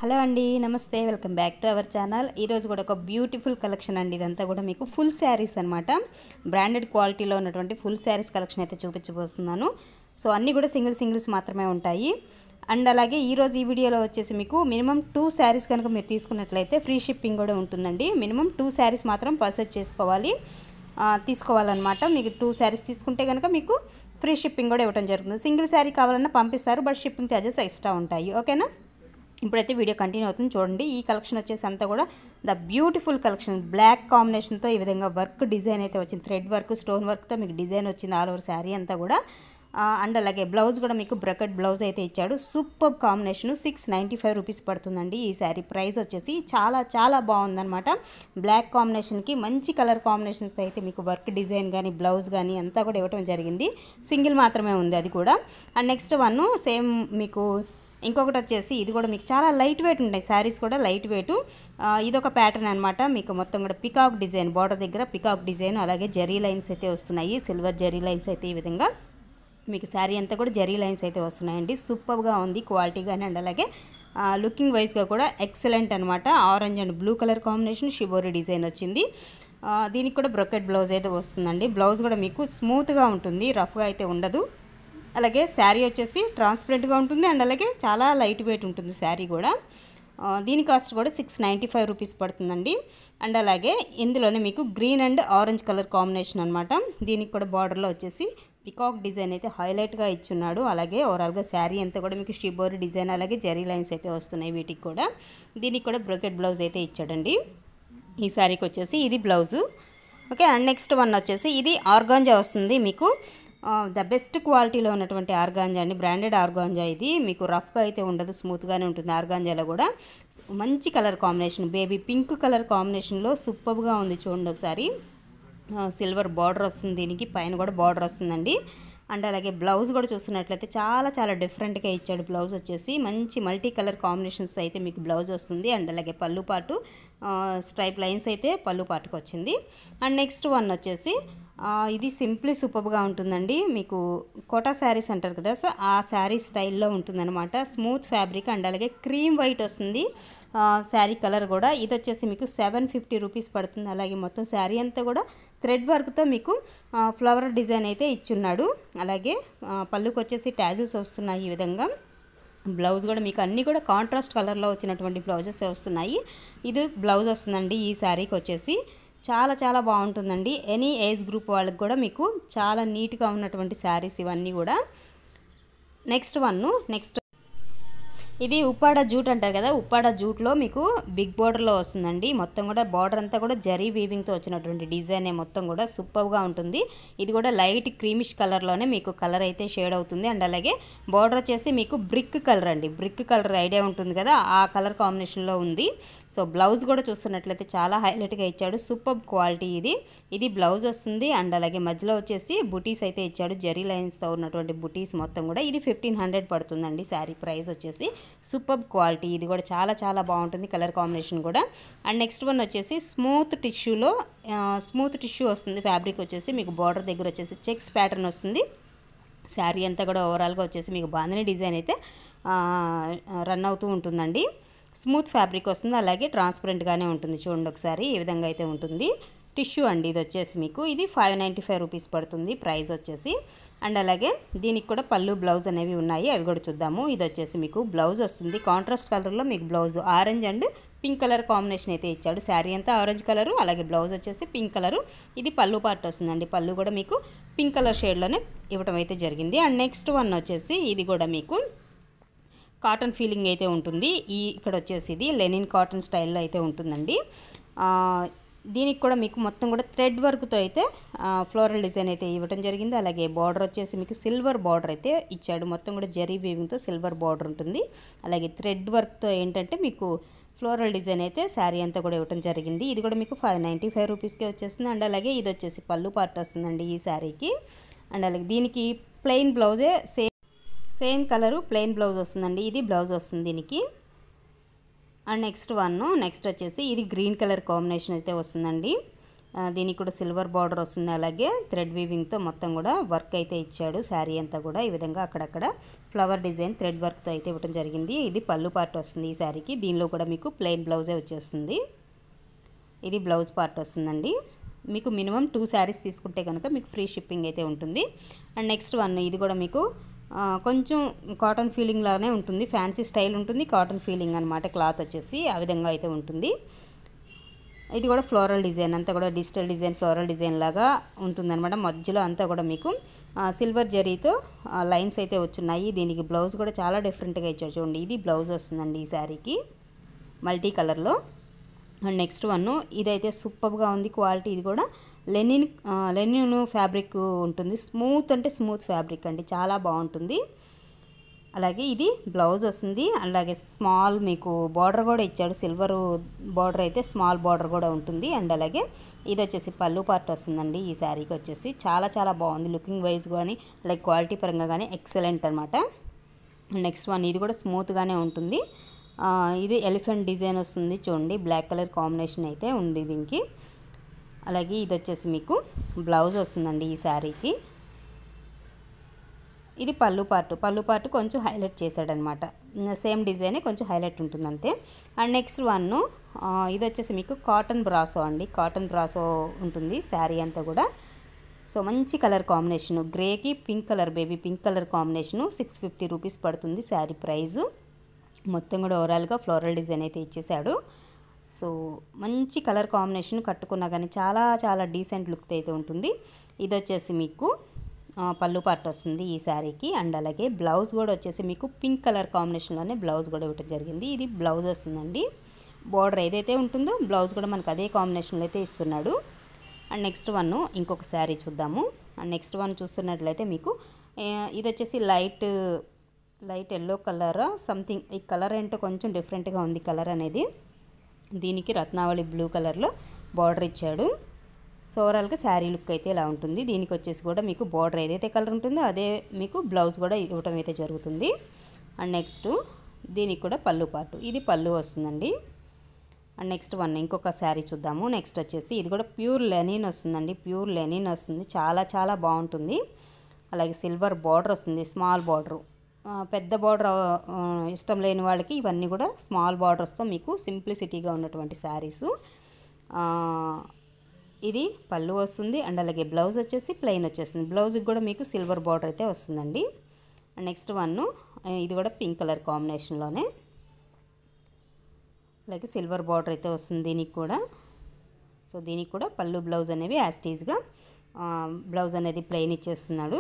hello అండి namaste welcome back to our channel ఈరోజు కూడా ఒక బ్యూటిఫుల్ కలెక్షన్ అండి ఇదంతా కూడా మీకు ఫుల్ శారీస్ అనమాట బ్రాండెడ్ క్వాలిటీలో ఉన్నటువంటి ఫుల్ శారీస్ కలెక్షన్ అయితే చూపించబోతున్నాను సో అన్నీ కూడా సింగిల్ సింగిల్స్ మాత్రమే ఉంటాయి అండ్ అలాగే ఈరోజు ఈ వీడియోలో వచ్చేసి మీకు మినిమం టూ శారీస్ కనుక మీరు తీసుకున్నట్లయితే ఫ్రీ షిప్పింగ్ కూడా ఉంటుందండి మినిమం టూ శారీస్ మాత్రం పర్చేస్ చేసుకోవాలి ఆ, తీసుకోవాలన్నమాట మీకు టూ శారీస్ తీసుకుంటే కనుక మీకు ఫ్రీ షిప్పింగ్ కూడా ఇవ్వడం జరుగుతుంది సింగిల్ శారీ కావాలన్నా పంపిస్తారు బట్ షిప్పింగ్ ఛార్జెస్ ఎక్స్ట్రా ఉంటాయి ఓకేనా ఇప్పుడైతే వీడియో కంటిన్యూ అవుతుంది చూడండి ఈ కలెక్షన్ వచ్చేసి అంతా కూడా ద బ్యూటిఫుల్ కలెక్షన్ బ్లాక్ కాంబినేషన్తో ఈ విధంగా వర్క్ డిజైన్ అయితే వచ్చింది థ్రెడ్ వర్క్ స్టోన్ వర్క్తో మీకు డిజైన్ వచ్చింది ఆల్ ఓవర్ శారీ అంతా కూడా ఆ, అండ్ అలాగే బ్లౌజ్ కూడా మీకు బ్రకెట్ బ్లౌజ్ అయితే ఇచ్చాడు super combination six ninety five rupees పడుతుందండి ఈ శారీ ప్రైస్ వచ్చేసి చాలా చాలా బాగుందన్నమాట బ్లాక్ కాంబినేషన్కి మంచి కలర్ కాంబినేషన్స్తో అయితే మీకు వర్క్ డిజైన్ కానీ బ్లౌజ్ కానీ అంతా కూడా ఇవ్వడం జరిగింది సింగిల్ మాత్రమే ఉంది అది కూడా అండ్ నెక్స్ట్ వన్ సేమ్ మీకు ఇంకొకటి వచ్చేసి ఇది కూడా మీకు చాలా లైట్ వెయిట్ ఉంటాయి శారీస్ కూడా లైట్ వెయిట్ ఇదొక ప్యాటర్న్ అనమాట మీకు మొత్తం కూడా పికాక్ డిజైన్ బార్డర్ దగ్గర పికాక్ డిజైన్ అలాగే జరీ లైన్స్ అయితే వస్తున్నాయి సిల్వర్ జరీ లైన్స్ అయితే ఈ విధంగా మీకు శారీ అంతా కూడా జరీ లైన్స్ అయితే వస్తున్నాయండి సూపర్గా ఉంది క్వాలిటీ కానీ అండ్ అలాగే లుకింగ్ వైజ్గా కూడా ఎక్సలెంట్ అనమాట orange and blue colour combination shibori design వచ్చింది ఆ, దీనికి కూడా బ్రొకెట్ బ్లౌజ్ అయితే వస్తుందండి బ్లౌజ్ కూడా మీకు స్మూత్గా ఉంటుంది రఫ్గా అయితే ఉండదు అలాగే శారీ వచ్చేసి ట్రాన్స్పరెంట్గా ఉంటుంది అండ్ అలాగే చాలా లైట్ వెయిట్ ఉంటుంది శారీ కూడా ఆ, దీని కాస్ట్ కూడా సిక్స్ నైంటీ ఫైవ్ రూపీస్ పడుతుందండి అండ్ అలాగే ఇందులోనే మీకు green and orange colour combination అనమాట దీనికి కూడా బార్డర్లో వచ్చేసి పికాక్ డిజైన్ అయితే హైలైట్గా ఇచ్చున్నాడు అలాగే ఓవరాల్గా శారీ అంతా కూడా మీకు షిబోరి డిజైన్ అలాగే జరీ లైన్స్ అయితే వస్తున్నాయి వీటికి కూడా దీనికి కూడా బ్రొకెట్ బ్లౌజ్ అయితే ఇచ్చాడండి ఈ శారీకి వచ్చేసి ఇది blouse okay and next one వచ్చేసి ఇది ఆర్గాంజా వస్తుంది మీకు ద బెస్ట్ క్వాలిటీలో ఉన్నటువంటి ఆర్గాంజా అండి బ్రాండెడ్ ఆర్గాంజా ఇది మీకు రఫ్గా అయితే ఉండదు స్మూత్గానే ఉంటుంది ఆర్గాంజాలో కూడా మంచి colour combination baby pink colour కాంబినేషన్లో సూపర్గా ఉంది చూడండి ఒకసారి సిల్వర్ బార్డర్ వస్తుంది దీనికి పైన కూడా బార్డర్ వస్తుందండి అండ్ అలాగే బ్లౌజ్ కూడా చూస్తున్నట్లయితే చాలా చాలా డిఫరెంట్గా ఇచ్చాడు బ్లౌజ్ వచ్చేసి మంచి మల్టీ కలర్ కాంబినేషన్స్ అయితే మీకు బ్లౌజ్ వస్తుంది అండ్ అలాగే పళ్ళు పాటు స్ట్రైప్ లైన్స్ అయితే పళ్ళు పాటుకు వచ్చింది అండ్ నెక్స్ట్ వన్ వచ్చేసి ఆ, ఇది సింప్లీ సూపర్గా ఉంటుందండి మీకు కోటా శారీస్ అంటారు కదా సో ఆ శారీ స్టైల్లో ఉంటుందన్నమాట స్మూత్ ఫ్యాబ్రిక్ అండ్ అలాగే క్రీమ్ వైట్ వస్తుంది ఆ, శారీ కలర్ కూడా ఇది వచ్చేసి మీకు సెవెన్ ఫిఫ్టీ రూపీస్ పడుతుంది అలాగే మొత్తం శారీ అంతా కూడా థ్రెడ్ వర్క్తో మీకు ఆ, ఫ్లవర్ డిజైన్ అయితే ఇచ్చున్నాడు అలాగే ఆ, పళ్ళుకి వచ్చేసి ట్యాజిల్స్ వస్తున్నాయి ఈ విధంగా బ్లౌజ్ కూడా మీకు అన్నీ కూడా కాంట్రాస్ట్ కలర్లో వచ్చినటువంటి బ్లౌజెస్ వస్తున్నాయి ఇది బ్లౌజ్ వస్తుందండి ఈ శారీకి వచ్చేసి చాలా చాలా బాగుంటుందండి ఎనీ ఏజ్ గ్రూప్ వాళ్ళకి కూడా మీకు చాలా నీట్గా ఉన్నటువంటి శారీస్ ఇవన్నీ కూడా నెక్స్ట్ వన్ నెక్స్ట్ ఇది ఉప్పాడ జూట్ అంటారు కదా ఉప్పాడ జూట్లో మీకు బిగ్ బార్డర్లో వస్తుందండి మొత్తం కూడా బార్డర్ అంతా కూడా జరీ వీవింగ్తో వచ్చినటువంటి డిజైన్ మొత్తం కూడా సూపర్గా ఉంటుంది ఇది కూడా లైట్ క్రీమిష్ కలర్లోనే మీకు కలర్ అయితే షేడ్ అవుతుంది అండ్ అలాగే బార్డర్ వచ్చేసి మీకు బ్రిక్ కలర్ అండి బ్రిక్ కలర్ ఐడియా ఉంటుంది కదా ఆ కలర్ కాంబినేషన్లో ఉంది సో బ్లౌజ్ కూడా చూస్తున్నట్లయితే చాలా హైలైట్గా ఇచ్చాడు సూపర్ క్వాలిటీ ఇది ఇది బ్లౌజ్ వస్తుంది అండ్ అలాగే మధ్యలో వచ్చేసి బుటీస్ అయితే ఇచ్చాడు జరీ లైన్స్తో ఉన్నటువంటి బుటీస్ మొత్తం కూడా ఇది ఫిఫ్టీన్ హండ్రెడ్ పడుతుందండి శారీ ప్రైస్ వచ్చేసి సూపర్ క్వాలిటీ ఇది కూడా చాలా చాలా బాగుంటుంది కలర్ కాంబినేషన్ కూడా అండ్ నెక్స్ట్ వన్ వచ్చేసి స్మూత్ టిష్యూలో స్మూత్ టిష్యూ వస్తుంది ఫ్యాబ్రిక్ వచ్చేసి మీకు బార్డర్ దగ్గర వచ్చేసి చెక్స్ ప్యాటర్న్ వస్తుంది శారీ అంతా కూడా ఓవరాల్గా వచ్చేసి మీకు బాందని డిజైన్ అయితే ఆ, రన్ అవుతూ ఉంటుందండి స్మూత్ ఫ్యాబ్రిక్ వస్తుంది అలాగే ట్రాన్స్పరెంట్గానే ఉంటుంది చూడండి ఒకసారి ఈ విధంగా అయితే ఉంటుంది టిష్యూ అండి ఇది వచ్చేసి మీకు ఇది ఫైవ్ నైంటీ ఫైవ్ రూపీస్ పడుతుంది ప్రైస్ వచ్చేసి అండ్ అలాగే దీనికి కూడా పళ్ళు బ్లౌజ్ అనేవి ఉన్నాయి అవి కూడా చూద్దాము ఇది వచ్చేసి మీకు బ్లౌజ్ వస్తుంది కాంట్రాస్ట్ కలర్లో మీకు blouse orange and pink colour combination అయితే ఇచ్చాడు శారీ అంతా ఆరెంజ్ కలరు అలాగే బ్లౌజ్ వచ్చేసి పింక్ కలరు ఇది పళ్ళు పార్ట్ వస్తుందండి పళ్ళు కూడా మీకు పింక్ కలర్ షేడ్లోనే ఇవ్వడం అయితే జరిగింది అండ్ నెక్స్ట్ వన్ వచ్చేసి ఇది కూడా మీకు కాటన్ ఫీలింగ్ అయితే ఉంటుంది ఈ ఇక్కడ వచ్చేసి ఇది లెనిన్ కాటన్ స్టైల్లో అయితే ఉంటుందండి ఆ, దీనికి కూడా మీకు మొత్తం కూడా థ్రెడ్ వర్క్తో అయితే ఫ్లోరల్ డిజైన్ అయితే ఇవ్వడం జరిగింది అలాగే బార్డర్ వచ్చేసి మీకు సిల్వర్ బార్డర్ అయితే ఇచ్చాడు మొత్తం కూడా జరీ వీవింగ్తో సిల్వర్ బార్డర్ ఉంటుంది అలాగే థ్రెడ్ వర్క్తో ఏంటంటే మీకు ఫ్లోరల్ డిజైన్ అయితే శారీ అంతా కూడా ఇవ్వడం జరిగింది ఇది కూడా మీకు ఫైవ్ నైంటీ ఫైవ్ రూపీస్కి వచ్చేస్తుంది అండ్ అలాగే ఇది వచ్చేసి పళ్ళు పార్ట్ వస్తుందండి ఈ శారీకి అండ్ అలాగే దీనికి ప్లెయిన్ బ్లౌజే same same colour plain blouse వస్తుందండి ఇది బ్లౌజ్ వస్తుంది దీనికి అండ్ నెక్స్ట్ వన్ నెక్స్ట్ వచ్చేసి ఇది గ్రీన్ కలర్ కాంబినేషన్ అయితే వస్తుందండి ఆ, దీనికి కూడా సిల్వర్ బార్డర్ వస్తుంది అలాగే థ్రెడ్ వీవింగ్తో మొత్తం కూడా వర్క్ అయితే ఇచ్చాడు శారీ అంతా కూడా ఈ విధంగా అక్కడక్కడ ఫ్లవర్ డిజైన్ థ్రెడ్ వర్క్తో అయితే ఇవ్వడం జరిగింది ఇది పళ్ళు పార్ట్ వస్తుంది ఈ శారీకి దీనిలో కూడా మీకు ప్లెయిన్ బ్లౌజే వచ్చేస్తుంది ఇది బ్లౌజ్ పార్ట్ వస్తుందండి మీకు మినిమం టూ శారీస్ తీసుకుంటే కనుక మీకు ఫ్రీ షిప్పింగ్ అయితే ఉంటుంది అండ్ నెక్స్ట్ వన్ ఇది కూడా మీకు ఆ, కొంచెం కాటన్ ఫీలింగ్ లాగానే ఉంటుంది ఫ్యాన్సీ స్టైల్ ఉంటుంది కాటన్ ఫీలింగ్ అనమాట క్లాత్ వచ్చేసి ఆ విధంగా అయితే ఉంటుంది ఇది కూడా ఫ్లోరల్ డిజైన్ అంతా కూడా డిజిటల్ డిజైన్ ఫ్లోరల్ డిజైన్ లాగా ఉంటుందన్నమాట మధ్యలో అంతా కూడా మీకు ఆ, సిల్వర్ జరీతో ఆ, లైన్స్ అయితే వచ్చున్నాయి దీనికి బ్లౌజ్ కూడా చాలా డిఫరెంట్గా ఇచ్చారు చూడండి ఇది బ్లౌజ్ వస్తుందండి ఈ శారీకి మల్టీ కలర్లో అండ్ నెక్స్ట్ వన్ ఇదైతే సూపర్గా ఉంది క్వాలిటీ ఇది కూడా లెనిన్ ఆ, లెనిన్ ఫ్యాబ్రిక్ ఉంటుంది స్మూత్ అంటే స్మూత్ ఫ్యాబ్రిక్ అండి చాలా బాగుంటుంది అలాగే ఇది బ్లౌజ్ వస్తుంది అలాగే స్మాల్ మీకు బార్డర్ కూడా ఇచ్చాడు సిల్వర్ బార్డర్ అయితే స్మాల్ బార్డర్ కూడా ఉంటుంది అండ్ అలాగే ఇది వచ్చేసి పళ్ళు పార్ట్ వస్తుందండి ఈ శారీకి వచ్చేసి చాలా చాలా బాగుంది లుకింగ్ వైజ్ కానీ లైక్ క్వాలిటీ పరంగా కానీ ఎక్సలెంట్ అనమాట నెక్స్ట్ వన్ ఇది కూడా స్మూత్గానే ఉంటుంది ఆ, ఇది ఎలిఫెంట్ డిజైన్ వస్తుంది చూడండి బ్లాక్ కలర్ కాంబినేషన్ అయితే ఉంది దీనికి అలాగే ఇది వచ్చేసి మీకు బ్లౌజ్ వస్తుందండి ఈ శారీకి ఇది పళ్ళు పార్ట్ పళ్ళు పార్ట్ కొంచెం హైలైట్ చేశాడనమాట సేమ్ డిజైనే కొంచెం హైలైట్ ఉంటుంది అంతే అండ్ నెక్స్ట్ వన్ ఇది వచ్చేసి మీకు కాటన్ బ్రాసో అండి కాటన్ బ్రాసో ఉంటుంది శారీ అంతా కూడా సో మంచి కలర్ కాంబినేషను గ్రేకి pink colour baby pink colour combination six fifty rupees పడుతుంది శారీ ప్రైజు మొత్తం కూడా ఓవరాల్గా ఫ్లోరల్ డిజైన్ అయితే ఇచ్చేసాడు సో మంచి కలర్ కాంబినేషన్ కట్టుకున్నా కానీ చాలా చాలా డీసెంట్ లుక్ అయితే ఉంటుంది ఇది వచ్చేసి మీకు ఆ, పళ్ళు పార్ట్ వస్తుంది ఈ శారీకి అండ్ అలాగే బ్లౌజ్ కూడా వచ్చేసి మీకు పింక్ కలర్ కాంబినేషన్లోనే బ్లౌజ్ కూడా ఇవ్వడం జరిగింది ఇది బ్లౌజ్ వస్తుందండి బార్డర్ ఏదైతే ఉంటుందో బ్లౌజ్ కూడా మనకు అదే కాంబినేషన్లో అయితే ఇస్తున్నాడు అండ్ నెక్స్ట్ వన్ ఇంకొక శారీ చూద్దాము అండ్ నెక్స్ట్ వన్ చూస్తున్నట్లయితే మీకు ఏ, ఇది వచ్చేసి light light yellow colour something ఈ కలర్ ఏంటో కొంచెం డిఫరెంట్గా ఉంది కలర్ అనేది దీనికి రత్నావళి బ్లూ కలర్లో బార్డర్ ఇచ్చాడు సో ఓవరాల్గా శారీ లుక్ అయితే ఇలా ఉంటుంది దీనికి వచ్చేసి కూడా మీకు బార్డర్ ఏదైతే కలర్ ఉంటుందో అదే మీకు బ్లౌజ్ కూడా ఇవ్వటం అయితే జరుగుతుంది అండ్ నెక్స్ట్ దీనికి కూడా పళ్ళు పార్ట్ ఇది పళ్ళు వస్తుందండి అండ్ నెక్స్ట్ వన్ ఇంకొక శారీ చూద్దాము నెక్స్ట్ వచ్చేసి ఇది కూడా ప్యూర్ లెనిన్ వస్తుందండి ప్యూర్ లెనిన్ వస్తుంది చాలా చాలా బాగుంటుంది అలాగే సిల్వర్ బార్డర్ వస్తుంది స్మాల్ బార్డర్ పెద్ద బార్డర్ ఇష్టం లేని వాళ్ళకి ఇవన్నీ కూడా స్మాల్ బార్డర్స్తో మీకు సింప్లిసిటీగా ఉన్నటువంటి శారీస్ ఇది పళ్ళు వస్తుంది అండ్ అలాగే బ్లౌజ్ వచ్చేసి ప్లెయిన్ వచ్చేస్తుంది బ్లౌజ్కి కూడా మీకు సిల్వర్ బార్డర్ అయితే వస్తుందండి అండ్ నెక్స్ట్ వన్ ఇది కూడా పింక్ కలర్ కాంబినేషన్లోనే అలాగే సిల్వర్ బార్డర్ అయితే వస్తుంది దీనికి కూడా సో దీనికి కూడా పళ్ళు బ్లౌజ్ అనేవి యాస్టీజ్గా బ్లౌజ్ అనేది ప్లెయిన్ ఇచ్చేస్తున్నాడు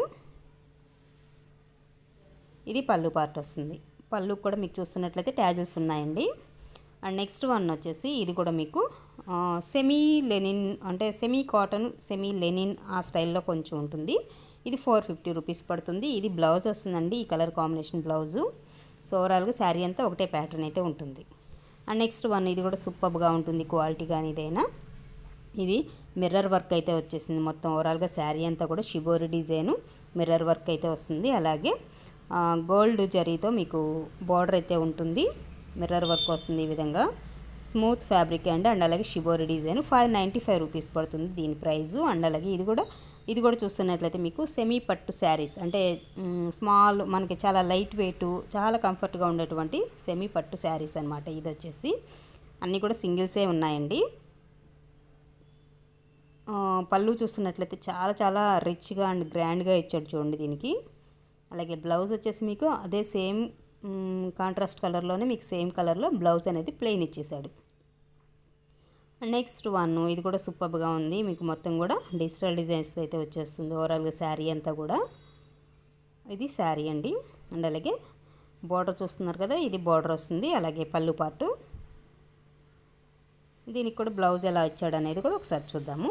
ఇది పళ్ళు పార్ట్ వస్తుంది పళ్ళు కూడా మీకు చూస్తున్నట్లయితే ట్యాజెస్ ఉన్నాయండి అండ్ నెక్స్ట్ వన్ వచ్చేసి ఇది కూడా మీకు సెమీ లెనిన్ అంటే సెమీ కాటన్ సెమీ లెనిన్ ఆ స్టైల్లో కొంచెం ఉంటుంది ఇది ఫోర్ ఫిఫ్టీ రూపీస్ పడుతుంది ఇది బ్లౌజ్ వస్తుందండి ఈ కలర్ కాంబినేషన్ బ్లౌజు సో ఓవరాల్గా శారీ అంతా ఒకటే ప్యాటర్న్ అయితే ఉంటుంది అండ్ నెక్స్ట్ వన్ ఇది కూడా సూపర్గా ఉంటుంది క్వాలిటీ కానీ ఇదైనా ఇది మిర్రర్ వర్క్ అయితే వచ్చేసింది మొత్తం ఓవరాల్గా శారీ అంతా కూడా షిబోరి డిజైను మిర్రర్ వర్క్ అయితే వస్తుంది అలాగే ఆ, గోల్డ్ జరీతో మీకు బార్డర్ అయితే ఉంటుంది మిర్రర్ వర్క్ వస్తుంది ఈ విధంగా స్మూత్ ఫ్యాబ్రిక్ అండ్ అండ్ అలాగే shibori design five ninety five rupees పడుతుంది దీని ప్రైజు అండ్ అలాగే ఇది కూడా ఇది కూడా చూస్తున్నట్లయితే మీకు సెమీ పట్టు శారీస్ అంటే మ్, స్మాల్ మనకి చాలా లైట్ వెయిట్ చాలా కంఫర్ట్గా ఉండేటువంటి సెమీ పట్టు శారీస్ అనమాట ఇది వచ్చేసి అన్నీ కూడా సింగిల్సే ఉన్నాయండి ఆ, పళ్ళు చూస్తున్నట్లయితే చాలా చాలా రిచ్గా అండ్ గ్రాండ్గా ఇచ్చాడు చూడండి దీనికి అలాగే బ్లౌజ్ వచ్చేసి మీకు అదే సేమ్ కాంట్రాస్ట్ కలర్లోనే మీకు సేమ్ కలర్లో బ్లౌజ్ అనేది ప్లెయిన్ ఇచ్చేసాడు నెక్స్ట్ వన్ ఇది కూడా సూపర్గా ఉంది మీకు మొత్తం కూడా డిజిటల్ డిజైన్స్ అయితే వచ్చేస్తుంది ఓవరాల్గా శారీ అంతా కూడా ఇది శారీ అండి అండ్ అలాగే బార్డర్ చూస్తున్నారు కదా ఇది బార్డర్ వస్తుంది అలాగే పళ్ళు పార్టు దీనికి కూడా బ్లౌజ్ ఎలా ఇచ్చాడు అనేది కూడా ఒకసారి చూద్దాము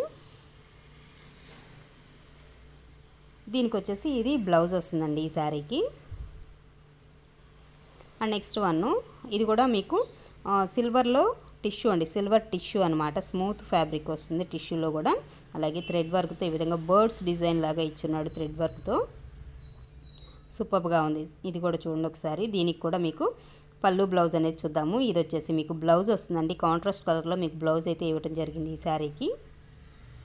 దీనికి వచ్చేసి ఇది బ్లౌజ్ వస్తుందండి ఈ శారీకి అండ్ నెక్స్ట్ వన్ ఇది కూడా మీకు ఆ, సిల్వర్లో టిష్యూ అండి సిల్వర్ టిష్యూ అనమాట స్మూత్ ఫ్యాబ్రిక్ వస్తుంది టిష్యూలో కూడా అలాగే థ్రెడ్ వర్క్తో ఈ విధంగా బర్డ్స్ డిజైన్ లాగా ఇచ్చున్నాడు థ్రెడ్ వర్క్తో సూపర్గా ఉంది ఇది కూడా చూడండి ఒకసారి దీనికి కూడా మీకు పళ్ళు బ్లౌజ్ అనేది చూద్దాము ఇది వచ్చేసి మీకు బ్లౌజ్ వస్తుందండి కాంట్రాస్ట్ కలర్లో మీకు బ్లౌజ్ అయితే ఇవ్వడం జరిగింది ఈ శారీకి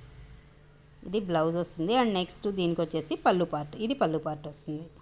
ఇది బ్లౌజ్ వస్తుంది అండ్ నెక్స్ట్ దీనికి వచ్చేసి పళ్ళు పార్ట్ ఇది పళ్ళు పార్ట్ వస్తుంది